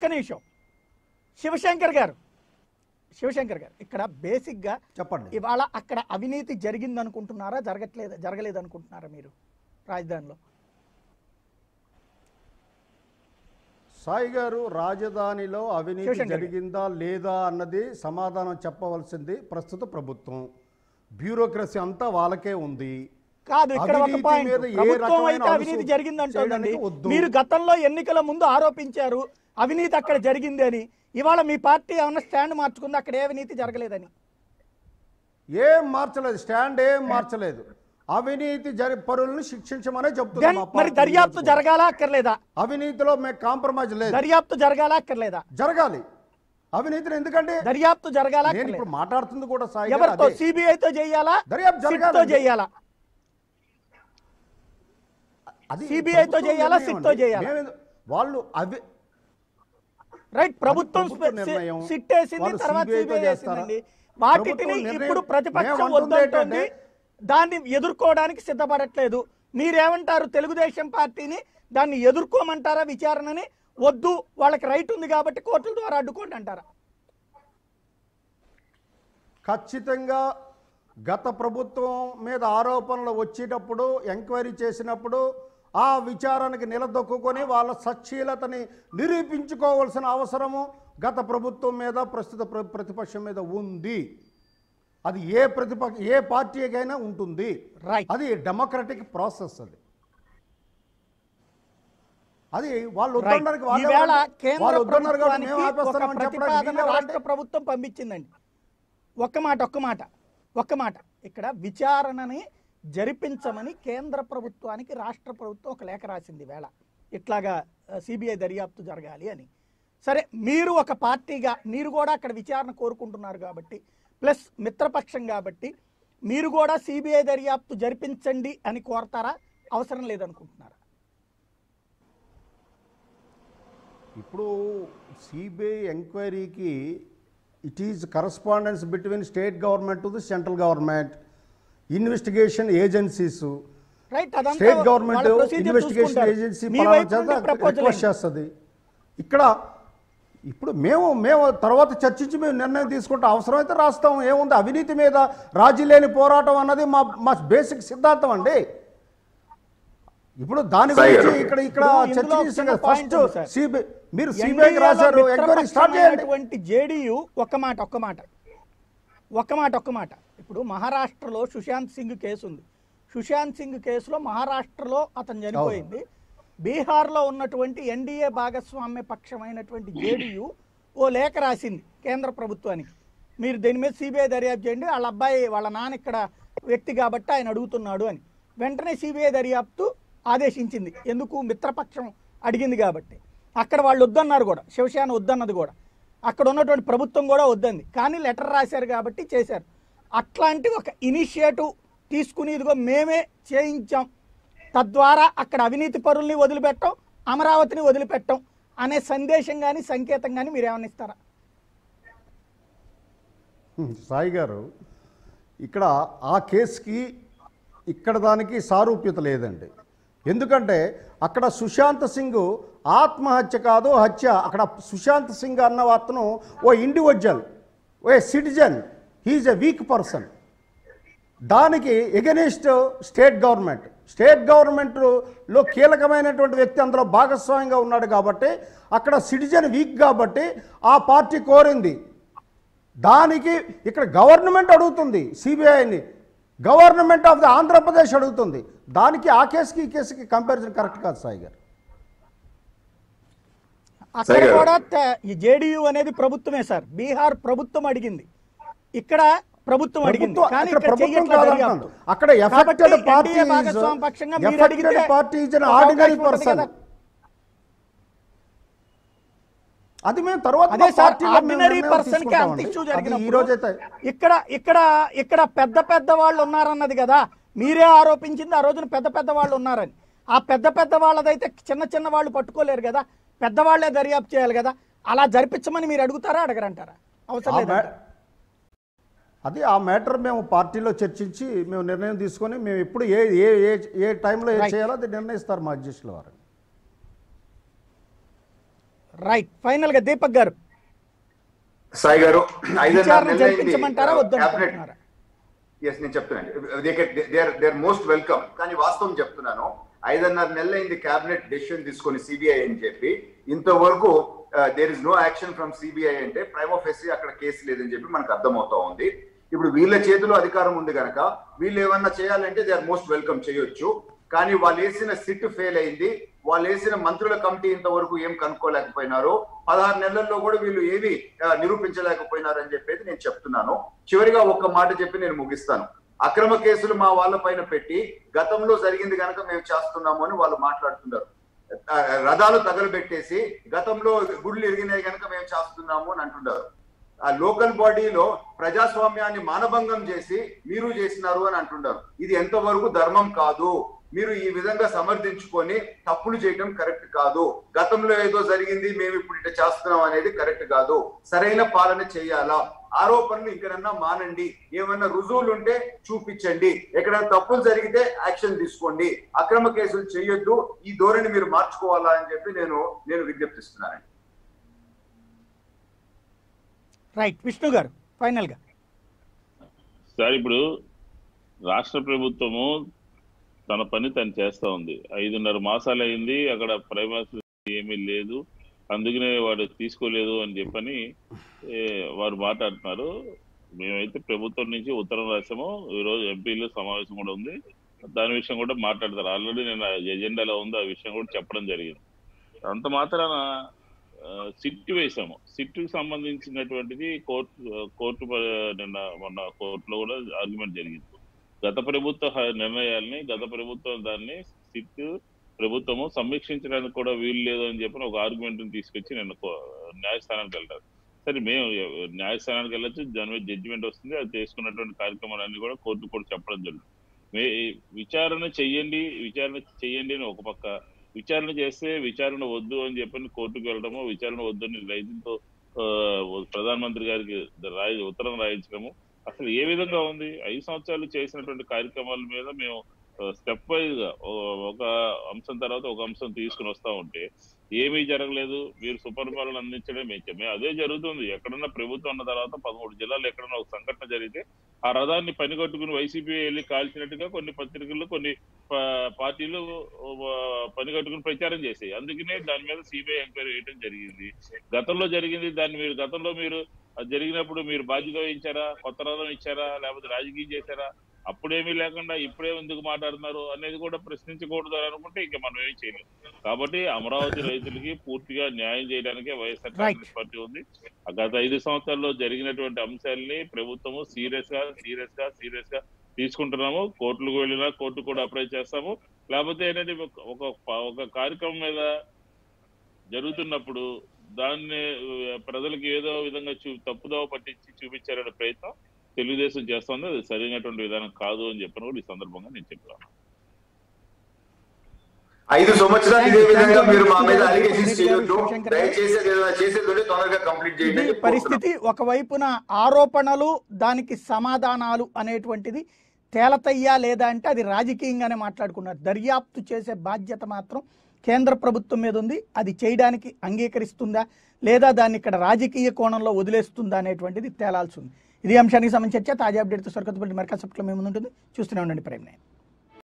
నిమిషం శివశంకర్ గారు శివశంకర్ గారు ఇక్కడ బేసిక్గా చెప్పండి ఇవాళ అక్కడ అవినీతి జరిగింది అనుకుంటున్నారా జరగట్లేదు జరగలేదు అనుకుంటున్నారా మీరు రాజధానిలో సాయి గారు రాజధానిలో అవినీతి శివశంకర్ గారు. జరిగిందా లేదా అన్నది సమాధానం చెప్పవలసింది ప్రస్తుత ప్రభుత్వం బ్యూరోక్రసీ అంతా వాళ్ళకే ఉంది కాదు ఇక్కడ ఒక అవినీతి పాయింట్ మీద ఏ ప్రభుత్వం రకమైన అయితే అవినీతి అలసు జరిగిందంటోందండి చేయడానికి వద్దు. మీరు గతంలో ఎన్నికల ముందు ఆరోపించారు అవినీతి అక్కడ జరిగింది అని ఇవాళ మీ పార్టీ ఏమన్నా స్టాండ్ మార్చుకుంది అక్కడ ఏ అవినీతి జరగలేదని ఏం మార్చలేదు స్టాండ్ ఏం మార్చలేదు అవినీతి జరి పరులను శిక్షించమనే చెప్తుంది Then మా మరి పార్టీ దర్యాప్తు ఈరోజు. జరగాలా అక్కర్లేదా అవినీతిలో మేము కాంప్రమైజ్ లేదు దర్యాప్తు జరగాలా అక్కర్లేదా జరగాలి అవినీతిని ఎందుకంటే దర్యాప్తు జరగాలా నేను అక్కర్లేదా ఇప్పుడు మాట్లాడుతుంది కూడా సాయి గారు ఎవరితో అదే. సిబిఐతో చేయాలా దర్యాప్తు సిట్ తో జరగాలండి. చేయాలా అది CBI తో ప్రభుత్వం చేయాలా, నిర్ణయం సిట్ తో అండి. చేయాలా? మేమేందు- వాళ్ళు అవి రైట్ ప్రభుత్వం ప్రభుత్వ నిర్ణయం. సిట్ వేసింది వాళ్ళు తర్వాత CBI తో సిబిఐ చేస్తారా? వేసిందండి వాటిని ప్రభుత్వం నిర్ణయం- ఇప్పుడు ప్రతిపక్షం మేమంటుంది వద్దంటోంది ఏంటంటే- దాన్ని ఎదుర్కోవడానికి సిద్ధపడట్లేదు మీరేమంటారు తెలుగుదేశం పార్టీని దాన్ని ఎదుర్కోమంటారా విచారణని వద్దు వాళ్ళకి రైట్ ఉంది కాబట్టి కోర్టుల ద్వారా అడ్డుకోండి అంటారా ఖచ్చితంగా గత ప్రభుత్వం మీద ఆరోపణలు వచ్చేటప్పుడు ఎంక్వైరీ చేసినప్పుడు ఆ విచారణకి నిలదొక్కుని వాళ్ళ సచ్చీలతని నిరూపించుకోవాల్సిన అవసరము గత ప్రభుత్వం మీద ప్రస్తుత ప్ర- ప్రతిపక్షం మీద ఉంది అది ఏ ప్రతిపక్ష ఏ పార్టీకైనా ఉంటుంది రైట్ అది డెమోక్రటిక్ ప్రాసెస్ అది అది వాళ్ళు రైట్. వద్దనడానికి వాళ్ళే ఈవేళ వాళ్ళు- కేంద్ర వాళ్ళు వద్దన్నారు కాబట్టి ప్రభుత్వానికి మేము ఒక ఆపేస్తున్నామని చెప్పడానికి ప్రతిపాదన వీళ్ళెవరంటే? రాష్ట్ర ప్రభుత్వం పంపించిందండి ఒక్క మాట ఒక్క మాట ఒక్క మాట ఇక్కడ విచారణని జరిపించమని కేంద్ర ప్రభుత్వానికి రాష్ట్ర ప్రభుత్వం ఒక లేఖ రాసింది వేళ ఇట్లాగా సిబిఐ దర్యాప్తు జరగాలి అని సరే మీరు ఒక పార్టీగా మీరు కూడా అక్కడ విచారణ కోరుకుంటున్నారు కాబట్టి ప్లస్ మిత్రపక్షం కాబట్టి మీరు కూడా సిబిఐ దర్యాప్తు జరిపించండి అని కోరతారా అవసరం లేదనుకుంటున్నారా ఇప్పుడు సిబిఐ ఎంక్వైరీకి it is correspondence between state government to the central government investigation agencies right అదంతా స్టేట్ గవర్నమెంట్ వాళ్ళ procedure ఇన్వెస్టిగేషన్ చూసుకుంటారు. ఏజెన్సీ మీ వైపు నుండి proposal రిక్వెస్ట్ ఏంటి? చేస్తుంది ఇక్కడ ఇప్పుడు మేము మేము తర్వాత చర్చించి మేము నిర్ణయం తీసుకుంటాం అవసరమైతే రాస్తాం ఏముంది అవినీతి మీద రాజీ లేని పోరాటం అన్నది మా మా బేసిక్ సిద్ధాంతం అండి ఇప్పుడు దాని సాయి గురించి గారు. ఇక్కడ ఇక్కడ ఇప్పుడు చర్చ ఇందులో చేసాం చిన్న కదా point ఫస్ట్ ఉంది సార్. సిబిఐ మీరు NDA సిబిఐకి లో రాశారు ఎంక్వైరీ స్టార్ట్ చేయండి మిత్రపక్షమైనటువంటి జేడీయూ ఒక్క మాట ఒక్క మాట ఒక్క మాట ఒక్క మాట ఇప్పుడు మహారాష్ట్రలో సుశాంత్ సింగ్ కేసు ఉంది సుశాంత్ సింగ్ కేసులో మహారాష్ట్రలో అతను చనిపోయింది బీహార్లో ఉన్నటువంటి ఎన్డీఏ భాగస్వామ్య పక్షమైనటువంటి జేడీయూ ఓ లేఖ రాసింది కేంద్ర ప్రభుత్వానికి మీరు దీని మీద సిబిఐ దర్యాప్తు చేయండి వాళ్ళ అబ్బాయి వాళ్ళ నాన్న ఇక్కడ వ్యక్తి కాబట్టి ఆయన అడుగుతున్నాడు అని వెంటనే సిబిఐ దర్యాప్తు ఆదేశించింది ఎందుకు మిత్రపక్షం అడిగింది కాబట్టి అక్కడ వాళ్ళు వద్దన్నారు కూడా శివసేన వద్దన్నది కూడా అక్కడ ఉన్నటువంటి ప్రభుత్వం కూడా వద్దంది కానీ లెటర్ రాశారు కాబట్టి చేశారు అట్లాంటి ఒక ఇనిషియేటివ్ తీసుకుని ఇదిగో మేమే చేయించాం తద్వారా అక్కడ అవినీతి పరుల్ని వదిలిపెట్టాం అమరావతిని వదిలిపెట్టాం అనే సందేశం కానీ సంకేతం కానీ మీరు ఏమన్నా ఇస్తారా హ్మ్, సాయి గారు ఇక్కడ ఆ కేసుకి ఇక్కడ దానికి సారూప్యత లేదండి ఎందుకంటే అక్కడ సుశాంత్ సింగ్ ఆత్మహత్య కాదు హత్య అక్కడ సుశాంత్ సింగ్ అన్న అతను ఓ ఇండివిజువల్ ఓ citizen he's a weak person దానికి ఎగెనిస్ట్ స్టేట్ గవర్నమెంట్ స్టేట్ గవర్నమెంట్లో కీలకమైనటువంటి వ్యక్తి అందులో భాగస్వామ్యంగా ఉన్నాడు కాబట్టి అక్కడ సిటిజన్ వీక్ కాబట్టి ఆ పార్టీ కోరింది దానికి ఇక్కడ గవర్నమెంట్ అడుగుతుంది సిబిఐని గవర్నమెంట్ ఆఫ్ ది ఆంధ్రప్రదేశ్ అడుగుతుంది దానికి ఆ కేసుకి ఈ కేసుకి కంపారిజన్ కరెక్ట్ కాదు సాయి గారు అక్కడ సాయి గారు. కూడా త- ఈ జేడీయూ అనేది ప్రభుత్వమే సార్ బీహార్ ప్రభుత్వం అడిగింది ఇక్కడ ప్రభుత్వం అడిగింది ప్రభుత్వం- కానీ అక్కడ ఇక్కడ ప్రభుత్వం చెయ్యట్లేదు కాదంటున్నాను. దర్యాప్తు. అక్కడ ఎఫెక్టెడ్ కాబట్టి పార్టీ NDA భాగస్వామ్య పక్షంగా మీరు ఎఫెక్టెడ్ అడిగితే పార్టీ ఇస్ ఒక ఆర్డినరీ అవకాశం ఉంటుంది పర్సన్ కదా. అది మేము తర్వాత అదే మా సార్ పార్టీలో మేము ఆర్డినరీ నిర్ణయం పర్సన్ కి అంత తీసుకుంటామండి. ఇష్యూ అది ఈ జరిగినప్పుడు రోజైతే ఇక్కడ ఇక్కడ ఇక్కడ పెద్ద పెద్ద వాళ్ళు ఉన్నారన్నది కదా మీరే ఆరోపించింది ఆ రోజున పెద్ద పెద్ద వాళ్ళు ఉన్నారని ఆ పెద్ద పెద్ద వాళ్ళదైతే చిన్న చిన్న వాళ్ళు పట్టుకోలేరు కదా పెద్దవాళ్లే దర్యాప్తు చేయాలి కదా అలా జరిపించమని మీరు అడుగుతారా అడగరంటారా అవసరం ఆ లేదు మ్యా- అది ఆ మ్యాటర్ మేము పార్టీలో చర్చించి మేము నిర్ణయం తీసుకొని మేము ఎప్పుడు ఏ ఏ ఏ ఏ టైంలో ఏం Right. చేయాలో అది నిర్ణయిస్తారు మా అధ్యక్షుల వారు రైట్ ఫైనల్ గా దీపక్ గారు సాయి గారు ఐదున్నర విచారణ నెలలైంది జరిపించమంటారా క్యాబినెట్ వద్దనుకుంటున్నారా ఎస్ నేను చెప్తున్నాను దే ఆర్ మోస్ట్ వెల్కమ్ కానీ వాస్తవం చెప్తున్నాను ఐదున్నర నెలలైంది క్యాబినెట్ డెసిషన్ తీసుకొని సిబిఐ అని చెప్పి ఇంతవరకు there is no action from CBI అంటే ప్రైమ్ ఆఫ్ ఎస్సీ అక్కడ కేసు లేదని చెప్పి మనకు అర్థమవుతా ఉంది ఇప్పుడు వీళ్ళ చేతిలో అధికారం ఉంది కనుక వీళ్ళు ఏమన్నా చేయాలంటే దే ఆర్ మోస్ట్ వెల్కమ్ చేయొచ్చు కానీ వాళ్ళు వేసిన సిట్ ఫెయిల్ అయింది వాళ్ళు వేసిన మంత్రుల కమిటీ ఇంతవరకు ఏం కనుక్కోలేకపోయినారు పదహారు నెలల్లో కూడా వీళ్ళు ఏవి ఆ, నిరూపించలేకపోయినారు అని చెప్పేది నేను చెప్తున్నాను చివరిగా ఒక్క మాట చెప్పి నేను ముగిస్తాను అక్రమ కేసులు మా వాళ్ళ పైన పెట్టి గతంలో జరిగింది కనుక మేము చేస్తున్నాము అని వాళ్ళు మాట్లాడుతున్నారు ఆ, రథాలు తగలబెట్టేసి గతంలో గుళ్ళు ఇరిగినాయి కనుక మేము చేస్తున్నాము అని అంటున్నారు ఆ లోకల్ బాడీలో ప్రజాస్వామ్యాన్ని మానభంగం చేసి మీరు చేసినారు అని అంటున్నారు ఇది ఎంతవరకు ధర్మం కాదు మీరు ఈ విధంగా సమర్థించుకొని తప్పులు చేయడం కరెక్ట్ కాదు గతంలో ఏదో జరిగింది మేము ఇప్పుడు ఇట్లా చేస్తున్నాం అనేది కరెక్ట్ కాదు సరైన పాలన చేయాలా ఆరోపణలు ఇంకనన్నా మానండి ఏమన్నా రుజువులు ఉంటే చూపించండి ఎక్కడైనా తప్పులు జరిగితే యాక్షన్ తీసుకోండి అక్రమ కేసులు చేయొద్దు ఈ ధోరణి మీరు మార్చుకోవాలా అని చెప్పి నేను నేను విజ్ఞప్తిస్తున్నానండి రైట్ విష్ణు గారు ఫైనల్ గా సార్ ఇప్పుడు రాష్ట్ర ప్రభుత్వము తన పని తను చేస్తా ఉంది ఐదున్నర మాసాలు అయింది అక్కడ ప్రైమరీ ఏమీ లేదు అందుకనే వాడు తీసుకోలేదు అని చెప్పని ఏ, వారు మాట్లాడుతున్నారు మేమైతే ప్రభుత్వం నుంచి ఉత్తరం రాసాము ఈరోజు ఎంపీలు సమావేశం కూడా ఉంది దాని విషయం కూడా మాట్లాడతారు ఆల్రెడీ నేను ఆ ఎజెండాలో ఉంది ఆ విషయం కూడా చెప్పడం జరిగింది అంత మాత్రాన ఆ, సిట్ వేసాము సిట్కి సంబంధించినటువంటిది కోర్టు కోర్టు ప- నిన్న మొన్న కోర్టులో కూడా ఆర్గ్యుమెంట్ జరిగింది గత ప్రభుత్వ హ- నిర్ణయాల్ని గత ప్రభుత్వం దాన్ని సిట్ ప్రభుత్వము సమీక్షించడానికి కూడా వీలు లేదు అని చెప్పి ఒక ఆర్గ్యుమెంట్ తీసుకొచ్చి నేను కో- న్యాయస్థానానికి వెళ్తాను సరే మేము ఎ- న్యాయస్థానానికి వెళ్ళొచ్చు దాని మీద జడ్జిమెంట్ వస్తుంది అది చేసుకున్నటువంటి కార్యక్రమాలన్నీ కూడా కోర్టు కూడా చెప్పడం జరుగుతుంది మే విచారణ చెయ్యండి విచారణ చెయ్యండి అని ఒక పక్క విచారణ చేస్తే విచారణ వద్దు అని చెప్పని కోర్టుకు వెళ్ళడము విచారణ వద్దు అని రైతులతో ఆ, ప్రధానమంత్రి గారికి రాయి ఉత్తరం రాయించడము అసలు ఏ విధంగా ఉంది ఐదు సంవత్సరాలు చేసినటువంటి కార్యక్రమాల మీద మేము స్టెప్ వైజ్ గా ఓ- ఒక అంశం తర్వాత ఒక అంశం తీసుకుని వస్తా ఉంటే ఏమీ జరగలేదు మీరు సుపరిపాలన అందించడం మేము అదే జరుగుతుంది ఎక్కడన్నా ప్రభుత్వం ఉన్న తర్వాత పదమూడు జిల్లాలు ఎక్కడన్నా ఒక సంఘటన జరిగితే ఆ రథాన్ని పని కట్టుకుని వైసీపీ వెళ్ళి కాల్చినట్టుగా కొన్ని పత్రికల్లో కొన్ని పా- పార్టీలు ఆ, పని కట్టుకుని ప్రచారం చేసాయి అందుకనే దాని మీద సిబిఐ ఎంక్వైరీ వేయడం జరిగింది గతంలో జరిగింది దాన్ని మీరు గతంలో మీరు అది జరిగినప్పుడు మీరు బాధ్యత వహించారా కొత్త రథం ఇచ్చారా లేకపోతే రాజకీయం చేశారా అప్పుడేమీ లేకుండా ఇప్పుడే ఎందుకు మాట్లాడుతున్నారు అనేది కూడా ప్రశ్నించకూడదు అని అనుకుంటే ఇంకా మనం ఏం చేయలేం కాబట్టి అమరావతి రైతులకి పూర్తిగా న్యాయం చేయడానికే వైఎస్ఆర్ కాంగ్రెస్ పార్టీ ఉంది ఆ గత ఐదు సంవత్సరాల్లో జరిగినటువంటి అంశాలని ప్రభుత్వము సీరియస్ గా సీరియస్ గా సీరియస్ గా తీసుకుంటున్నాము కోర్టులకు వెళ్ళినా కోర్టు కూడా అప్లై చేస్తాము లేకపోతే ఏంటంటే ఒక- ఒక ఒక కార్యక్రమం మీద జరుగుతున్నప్పుడు దాన్ని ఆ, ప్రజలకు ఏదో విధంగా చూ తప్పుదోవ పట్టించి చూపించారనే ప్రయత్నం తెలుగుదేశం చేస్తుంది అది సరైనటువంటి విధానం కాదు అని చెప్పిన కూడా ఈ సందర్భంగా నేను చెప్తాను ఐదు సంవత్సరాలు ఇదే Thank you, విధంగా thank you, మీరు మా మీద Mr. అలిగేషన్స్ Reddy చేయొద్దు శివశంకర్ గారు. దయచేసి అది ఏదైనా చేసేది ఉంటే తొందరగా కంప్లీట్ ఇది చేయండి పరిస్థితి ఒకవైపున ఆరోపణలు దానికి సమాధానాలు అనేటువంటిది తేలతయ్యా లేదా అంటే అది రాజకీయంగానే మాట్లాడుకున్నారు దర్యాప్తు చేసే బాధ్యత మాత్రం కేంద్ర ప్రభుత్వం మీద ఉంది అది చేయడానికి అంగీకరిస్తుందా లేదా దాన్ని ఇక్కడ రాజకీయ కోణంలో వదిలేస్తుందా అనేటువంటిది తేలాల్సి ఉంది ఇది అంశానికి సంబంధించి చర్చ తాజా అప్డేట్తో సరికొత్తపల్లి మెరకా సప్ట్లో మేము ఉంటుంది చూస్తూనే ఉండండి ప్రేమ్ నైన్